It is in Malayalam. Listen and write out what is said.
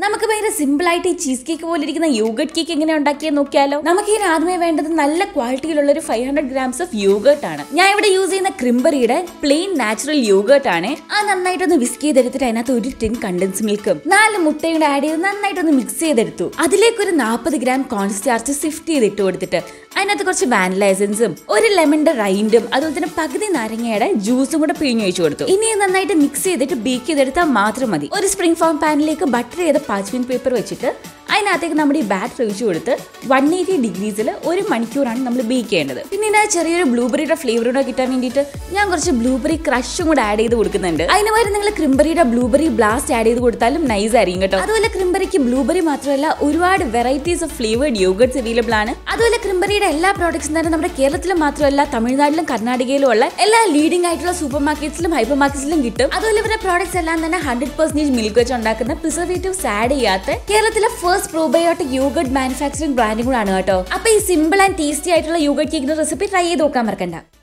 നമുക്ക് ഭയങ്കര സിമ്പിൾ ആയിട്ട് ഈ ചീസ് കേക്ക് പോലെ ഇരിക്കുന്ന യോഗട്ട് കേക്ക് എങ്ങനെ ഉണ്ടാക്കിയാൽ നോക്കിയാലോ നമുക്ക് ഇതിന് ആദ്യമേ വേണ്ടത് നല്ല ക്വാളിറ്റിയിലുള്ള ഒരു five hundred grams of yoghurt ആണ് ഞാൻ ഇവിടെ യൂസ് ചെയ്യുന്ന ക്രിംബറിയുടെ പ്ലെയിൻ നാച്ചുറൽ യോഗട്ട് ആണ് ആ നന്നായിട്ടൊന്ന് വിസ്ക് ചെയ്തെടുത്തിട്ട് അതിനകത്ത് ഒരു ടിൻ കണ്ടൻസ് മിൽക്കും നാല് മുട്ടയും കൂടെ ആഡ് ചെയ്ത് നന്നായിട്ടൊന്ന് മിക്സ് ചെയ്തെടുത്തു അതിലേക്ക് ഒരു നാൽപ്പത് ഗ്രാം കോൺ സ്റ്റാർച്ച് സിഫ്റ്റ് ചെയ്ത് ഇട്ട് കൊടുത്തിട്ട് അതിനകത്ത് കുറച്ച് വാനില എസൻസും ഒരു ലെമണിന്റെ റൈൻഡും അതുപോലെ തന്നെ പകുതി നാരങ്ങയുടെ ജ്യൂസും കൂടെ പിഴിഞ്ഞ് ഒഴിച്ചു കൊടുത്തു ഇനി ഇത് നന്നായിട്ട് മിക്സ് ചെയ്തിട്ട് ബേക്ക് ചെയ്തെടുത്താൽ മാത്രം മതി ഒരു സ്പ്രിംഗ് ഫോം പാനിലേക്ക് ബട്ടർ ചെയ്ത പാച്ച്മെന്റ് പേപ്പർ വെച്ചിട്ട് അതിനകത്തേക്ക് നമ്മുടെ ഈ ബാറ്റർ ഒഴിച്ചു കൊടുത്ത് വൺ എയ്റ്റി ഡിഗ്രീസിൽ ഒരു മണിക്കൂറാണ് നമ്മൾ ബേക്ക് ചെയ്യേണ്ടത് പിന്നെ ഇതിനകത്ത് ചെറിയൊരു ബ്ലൂബെറിയുടെ ഫ്ലേവർ കൂടെ കിട്ടാൻ വേണ്ടിയിട്ട് ഞാൻ കുറച്ച് ബ്ലൂബെറി ക്രഷും കൂടെ ആഡ് ചെയ്ത് കൊടുക്കുന്നുണ്ട് അതിന് പകരം നിങ്ങൾ ക്രിംബറിയുടെ ബ്ലൂബെറി ബ്ലാസ്റ്റ് ആഡ് ചെയ്ത് കൊടുത്താലും നൈസ് ആയിരിക്കും കേട്ടോ അതുപോലെ ക്രിംബറിക്ക് ബ്ലൂബെറി മാത്രമല്ല ഒരുപാട് varieties of flavoured yoghurts available ആണ് അതുപോലെ ക്രിംബറിയുടെ എല്ലാ പ്രോഡക്ട്സും തന്നെ നമ്മുടെ കേരളത്തിലും മാത്രമല്ല തമിഴ്നാട്ടിലും കർണാടകയിലും ഉള്ള എല്ലാ ലീഡിംഗ് ആയിട്ടുള്ള സൂപ്പർ മാർക്കറ്റ്സിലും ഹൈപ്പർ മാർക്കറ്റ്സിലും കിട്ടും അതുപോലെ ഇവരുടെ പ്രോഡക്ട്സ് എല്ലാം തന്നെ ഹൺഡ്രഡ് പെർസെന്റേജ് മിൽക്ക് വെച്ച് ഉണ്ടാക്കുന്ന പ്രിസർവേറ്റീവ്സ് ആഡ് ചെയ്യാത്ത കേരളത്തിലെ ഫസ്റ്റ് പ്രോബയോട്ടിക് യോഗട്ട് മാനുഫാക്ചറിംഗ് ബ്രാൻഡും കൂടാണ് കേട്ടോ അപ്പൊ ഈ സിമ്പിൾ ആൻഡ് ടേസ്റ്റി ആയിട്ടുള്ള യോഗട്ട് കേക്കിന്റെ റെസിപ്പി ട്രൈ ചെയ്ത് നോക്കാൻ മറക്കണ്ട